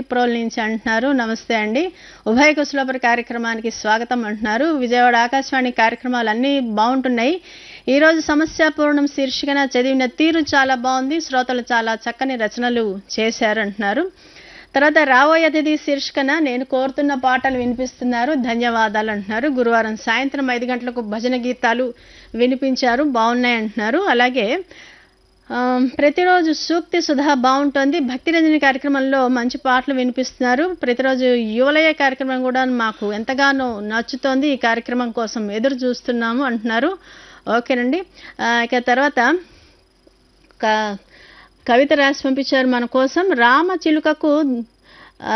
ప్రోల్ నుంచి అంటున్నారు నమస్తే అండి ఉభయ కుశలపరి కార్యక్రమానికి స్వాగతం అంటున్నారు విజయవాడ ఆకాశవాణి కార్యక్రమాలు అన్నీ బాగుంటున్నాయి ఈరోజు సమస్యాపూర్ణం శీర్షికన చదివిన తీరు చాలా బాగుంది శ్రోతలు చాలా చక్కని రచనలు చేశారు అంటున్నారు తర్వాత రాబోయే అతిథి శీర్షికన నేను కోరుతున్న పాటలు వినిపిస్తున్నారు ధన్యవాదాలు అంటున్నారు గురువారం సాయంత్రం ఐదు గంటలకు భజన గీతాలు వినిపించారు బాగున్నాయి అంటున్నారు అలాగే ఆ, ప్రతిరోజు సూక్తి సుధా బాగుంటుంది భక్తి రంజని కార్యక్రమంలో మంచి పాటలు వినిపిస్తున్నారు ప్రతిరోజు యువలయ కార్యక్రమం కూడా మాకు ఎంతగానో నచ్చుతోంది ఈ కార్యక్రమం కోసం ఎదురు చూస్తున్నాము అంటున్నారు ఓకేనండి ఆ, ఇక తర్వాత క- కవిత రాసి పంపించారు మన కోసం రామ చిలుకకు ఆ,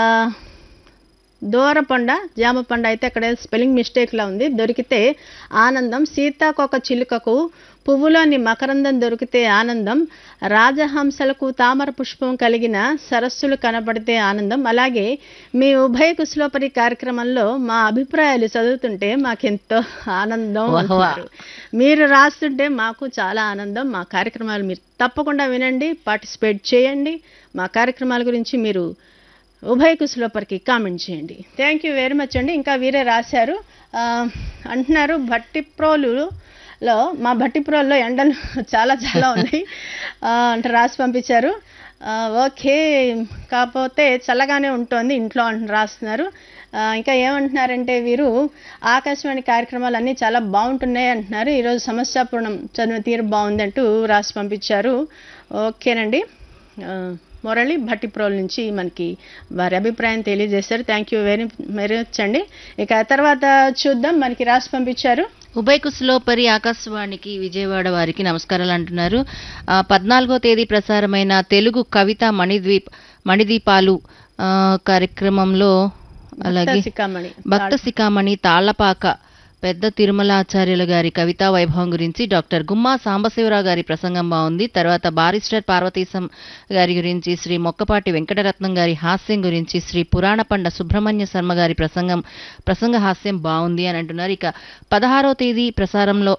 దూరపండ జామ పండ అయితే అక్కడ స్పెల్లింగ్ మిస్టేక్లా ఉంది దొరికితే ఆనందం సీతాకొక చిలుకకు పువ్వులోని మకరందం దొరికితే ఆనందం రాజహంసలకు తామర పుష్పం కలిగిన సరస్సులు కనబడితే ఆనందం అలాగే మీ ఉభయ కుశలోపరి కార్యక్రమంలో మా అభిప్రాయాలు చదువుతుంటే మాకెంతో ఆనందం వాహ్ వాహ్. అంటున్నారు. మీరు రాస్తుంటే మాకు చాలా ఆనందం మా కార్యక్రమాలు మీరు తప్పకుండా వినండి పార్టిసిపేట్ చేయండి మా కార్యక్రమాల గురించి మీరు ఉభయ కుశలోపరికి కామెంట్ చేయండి థ్యాంక్ యూ వెరీ మచ్ అండి ఇంకా వీరే రాశారు ఆ, అంటున్నారు భట్టిప్రోలులో మా భట్టిప్రోల్లో ఎండలు చాలా చాలా ఉన్నాయి ఆ, అంటే రాసి పంపించారు ఆ, ఓకే కాకపోతే చల్లగానే ఉంటుంది ఇంట్లో అంటు రాస్తున్నారు ఆ, ఇంకా ఏమంటున్నారంటే వీరు ఆకాశవాణి కార్యక్రమాలు అన్నీ చాలా బాగుంటున్నాయి అంటున్నారు ఈరోజు సమస్యాపూర్ణం చదివిన తీరు బాగుంది అంటూ రాసి పంపించారు ఓకేనండి ఆ, మురళి భట్టిప్రోల్ నుంచి మనకి వారి అభిప్రాయం తెలియజేశారు thank you very very much అండి ఇక తర్వాత చూద్దాం మనకి రాసి పంపించారు ఉభయ కుశలోపరి ఆకాశవాణికి విజయవాడ వారికి నమస్కారాలు అంటున్నారు ఆ, పద్నాలుగో తేదీ ప్రసారమైన తెలుగు కవిత మణిద్వీప్ మణిదీపాలు ఆ, కార్యక్రమంలో అలాగే శిఖామణి భక్త శిఖామణి తాళ్లపాక పెద్ద తిరుమలాచార్యుల గారి కవితా వైభవం గురించి డాక్టర్ గుమ్మా సాంబశివరావు గారి ప్రసంగం బాగుంది తర్వాత బారిస్టర్ పార్వతీశం గారి గురించి శ్రీ మొక్కపాటి వెంకటరత్నం గారి హాస్యం గురించి శ్రీ పురాణపండ సుబ్రహ్మణ్య శర్మ గారి ప్రసంగం ప్రసంగ హాస్యం బాగుంది అని అంటున్నారు ఇక పదహారో తేదీ ప్రసారంలో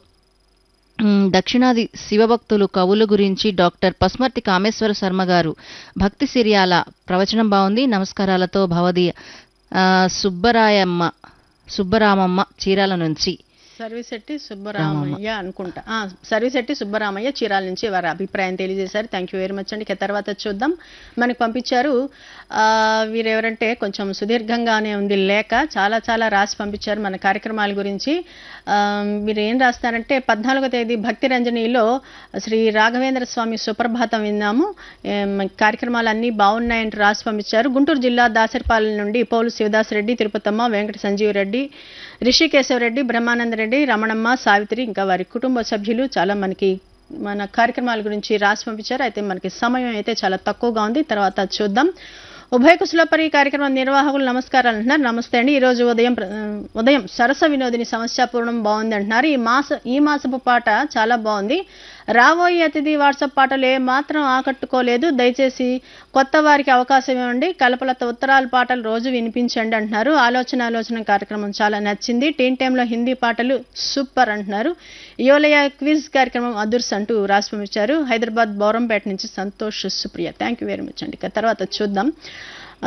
మ్, దక్షిణాది శివభక్తులు కవుల గురించి డాక్టర్ పస్మర్తి కామేశ్వర శర్మ గారు భక్తి సిరియాల ప్రవచనం బాగుంది నమస్కారాలతో భవదీయ ఆ, సుబ్బరాయమ్మ సుబ్బరామమ్మ చీరాల నుంచి సర్వీసెట్టి సుబ్బరామయ్య అనుకుంటా ఆ, సర్వీసెట్టి సుబ్బరామయ్య చీరాల నుంచి వారి అభిప్రాయం తెలియజేశారు థ్యాంక్ యూ వెరీ మచ్ అండి ఇక తర్వాత చూద్దాం మనకు పంపించారు ఆ, వీరెవరంటే కొంచెం సుదీర్ఘంగానే ఉంది లేఖ చాలా చాలా రాసి పంపించారు మన కార్యక్రమాల గురించి ఆ, మీరు ఏం రాస్తారంటే పద్నాలుగో తేదీ భక్తి రంజనిలో శ్రీ రాఘవేంద్ర స్వామి సుప్రభాతం విన్నాము ఏం, కార్యక్రమాలు అన్నీ బాగున్నాయంటూ రాసి పంపించారు గుంటూరు జిల్లా దాసరిపాలెం నుండి పోలు శివదాస్ రెడ్డి తిరుపతమ్మ వెంకట సంజీవ్ రెడ్డి రిషికేశవరెడ్డి బ్రహ్మానంద రెడ్డి రమణమ్మ సావిత్రి ఇంకా వారి కుటుంబ సభ్యులు చాలా మనకి మన కార్యక్రమాల గురించి రాసి పంపించారు అయితే మనకి సమయం అయితే చాలా తక్కువగా ఉంది తర్వాత చూద్దాం ఉభయ కుశలపరి కార్యక్రమం నిర్వాహకులు నమస్కారాలు అంటున్నారు నమస్తే అండి ఈరోజు ఉదయం ప్ర- ఉదయం సరస వినోదిని సమస్యాపూర్ణం బాగుంది అంటున్నారు ఈ మాస ఈ మాసపు పాట చాలా బాగుంది రాబోయే అతిథి వాట్సాప్ పాటలు ఏ మాత్రం ఆకట్టుకోలేదు దయచేసి కొత్త వారికి అవకాశం ఇవ్వండి కలపలత ఉత్తరాల పాటలు రోజు వినిపించండి అంటున్నారు ఆలోచన ఆలోచన కార్యక్రమం చాలా నచ్చింది టీన్ టైంలో హిందీ పాటలు సూపర్ అంటున్నారు యోలయ క్విజ్ కార్యక్రమం అదుర్స్ అంటూ రాసి పంపించారు హైదరాబాద్ బౌరంపేట నుంచి Santosh Supriya thank you very much అండి ఇక తర్వాత చూద్దాం ఆ,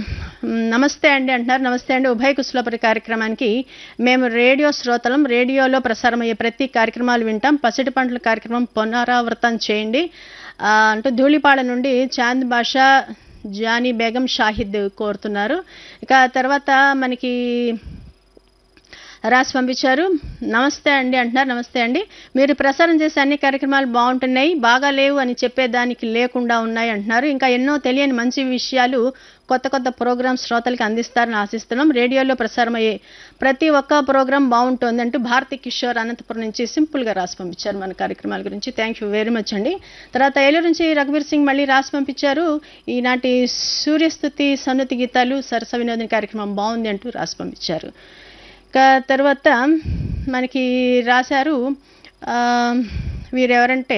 నమస్తే అండి అంటున్నారు నమస్తే అండి ఉభయ కుశలపరి కార్యక్రమానికి మేము రేడియో శ్రోతలం రేడియోలో ప్రసారమయ్యే ప్రతి కార్యక్రమాలు వింటాం పసిడి పంటల కార్యక్రమం పునరావృతం చేయండి ఆ, అంటూ ధూళిపాడ నుండి చాంద్ బాషా జానీ బేగం షాహిద్ కోరుతున్నారు ఇక తర్వాత మనకి రాసి పంపించారు నమస్తే అండి అంటున్నారు నమస్తే అండి మీరు ప్రసారం చేసే అన్ని కార్యక్రమాలు బాగుంటున్నాయి బాగా లేవు అని చెప్పేదానికి లేకుండా ఉన్నాయి అంటున్నారు ఇంకా ఎన్నో తెలియని మంచి విషయాలు కొత్త కొత్త ప్రోగ్రామ్ శ్రోతలకు అందిస్తారని ఆశిస్తున్నాం రేడియోలో ప్రసారమయ్యే ప్రతి ఒక్క ప్రోగ్రామ్ బాగుంటుంది అంటూ భారతి కిషోర్ అనంతపురం నుంచి సింపుల్గా రాసి పంపించారు మన కార్యక్రమాల గురించి థ్యాంక్ యూ వెరీ మచ్ అండి తర్వాత ఏలూరు నుంచి రఘువీర్ సింగ్ మళ్ళీ రాసి పంపించారు ఈనాటి సూర్యస్థుతి సన్నుతి గీతాలు సరస వినోదం కార్యక్రమం బాగుంది అంటూ రాసి పంపించారు ఇక తర్వాత మనకి రాశారు ఆ, వీరెవరంటే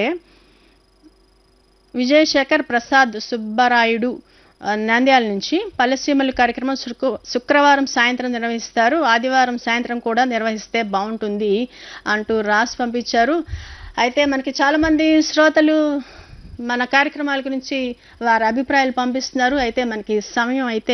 విజయశేఖర్ ప్రసాద్ సుబ్బరాయుడు ఆ, నంద్యాల నుంచి పల్లెసీమలు కార్యక్రమం శుక్ర- శుక్రవారం సాయంత్రం నిర్వహిస్తారు ఆదివారం సాయంత్రం కూడా నిర్వహిస్తే బాగుంటుంది అంటూ రాసి పంపించారు అయితే మనకి చాలామంది శ్రోతలు మన కార్యక్రమాల గురించి వారి అభిప్రాయాలు పంపిస్తున్నారు అయితే మనకి సమయం అయితే